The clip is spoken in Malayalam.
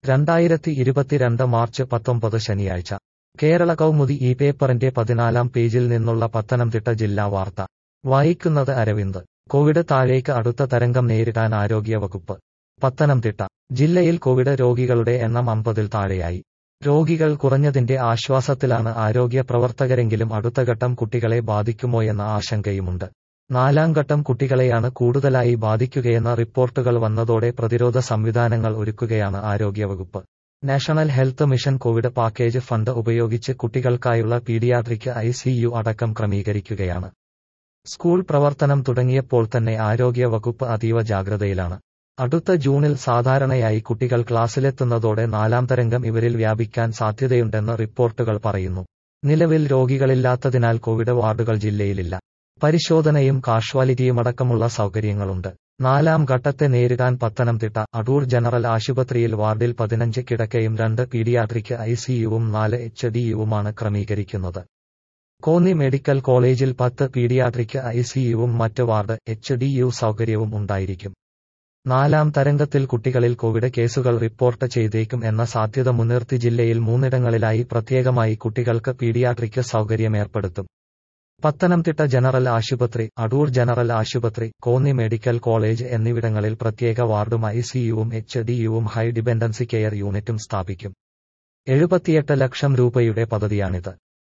രണ്ടായിരത്തി ഇരുപത്തിരണ്ട് മാർച്ച് പത്തൊമ്പത് ശനിയാഴ്ച കേരള കൗമുദി ഈ പേപ്പറിന്റെ പതിനാലാം പേജിൽ നിന്നുള്ള പത്തനംതിട്ട ജില്ലാ വാർത്ത വായിക്കുന്നത് അരവിന്ദ് കോവിഡ് താഴേക്ക് അടുത്ത തരംഗം നേരിടാൻ ആരോഗ്യവകുപ്പ് പത്തനംതിട്ട ജില്ലയിൽ കോവിഡ് രോഗികളുടെ എണ്ണം അമ്പതിൽ താഴെയായി രോഗികൾ കുറഞ്ഞതിന്റെ ആശ്വാസത്തിലാണ് ആരോഗ്യ പ്രവർത്തകരെങ്കിലും അടുത്ത ഘട്ടം കുട്ടികളെ ബാധിക്കുമോയെന്ന ആശങ്കയുമുണ്ട് നാലാം ഘട്ടം കുട്ടികളെയാണ് കൂടുതലായി ബാധിക്കുകയെന്ന റിപ്പോർട്ടുകൾ വന്നതോടെ പ്രതിരോധ സംവിധാനങ്ങൾ ഒരുക്കുകയാണ് ആരോഗ്യവകുപ്പ് national health mission covid package fund ഉപയോഗിച്ച് കുട്ടികൾക്കായുള്ള പീഡിയാട്രിക് ഐസിയു അടക്കം ക്രമീകരിക്കുകയാണ് സ്കൂൾ പ്രവർത്തനം തുടങ്ങിയപ്പോൾ തന്നെ ആരോഗ്യ വകുപ്പ് അതീവ ജാഗ്രതയിലാണ് അടുത്ത ജൂണിൽ സാധാരണയായി കുട്ടികൾ ക്ലാസ്സിലെത്തുന്നതോടെ നാലാം തരംഗം ഇവരിൽ വ്യാപിക്കാൻ സാധ്യതയുണ്ടെന്ന് റിപ്പോർട്ടുകൾ പറയുന്നു നിലവിൽ രോഗികളില്ലാത്തതിനാൽ കോവിഡ് വാർഡുകൾ ജില്ലയിലില്ല പരിശോധനയും കാഷ്വാലിറ്റിയുമടക്കമുള്ള സൗകര്യങ്ങളുണ്ട് നാലാം ഘട്ടത്തെ നേരിടാൻ പത്തനംതിട്ട അടൂർ ജനറൽ ആശുപത്രിയിൽ വാർഡിൽ പതിനഞ്ച് കിടക്കയും രണ്ട് പീഡിയാട്രിക് ഐസിയുവും നാല് എച്ച് ഡിയുവുമാണ് ക്രമീകരിക്കുന്നത് കോന്നി മെഡിക്കൽ കോളേജിൽ പത്ത് പീഡിയാട്രിക് ഐസിയുവും മറ്റ് വാർഡ് എച്ച് ഡിയു സൗകര്യവും ഉണ്ടായിരിക്കും നാലാം തരംഗത്തിൽ കുട്ടികളിൽ കോവിഡ് കേസുകൾ റിപ്പോർട്ട് ചെയ്തേക്കും എന്ന സാധ്യത മുൻനിർത്തി ജില്ലയിൽ മൂന്നിടങ്ങളിലായി പ്രത്യേകമായി കുട്ടികൾക്ക് പീഡിയാട്രിക് സൗകര്യം ഏർപ്പെടുത്തും പത്തനംതിട്ട ജനറൽ ആശുപത്രി അടൂർ ജനറൽ ആശുപത്രി കോന്നി മെഡിക്കൽ കോളേജ് എന്നിവിടങ്ങളിൽ പ്രത്യേക വാർഡും ഐസിയുവും എച്ച് ഡിയുവും ഹൈ ഡിപെൻഡൻസി കെയർ യൂണിറ്റും സ്ഥാപിക്കും എഴുപത്തിയെട്ട് ലക്ഷം രൂപയുടെ പദ്ധതിയാണിത്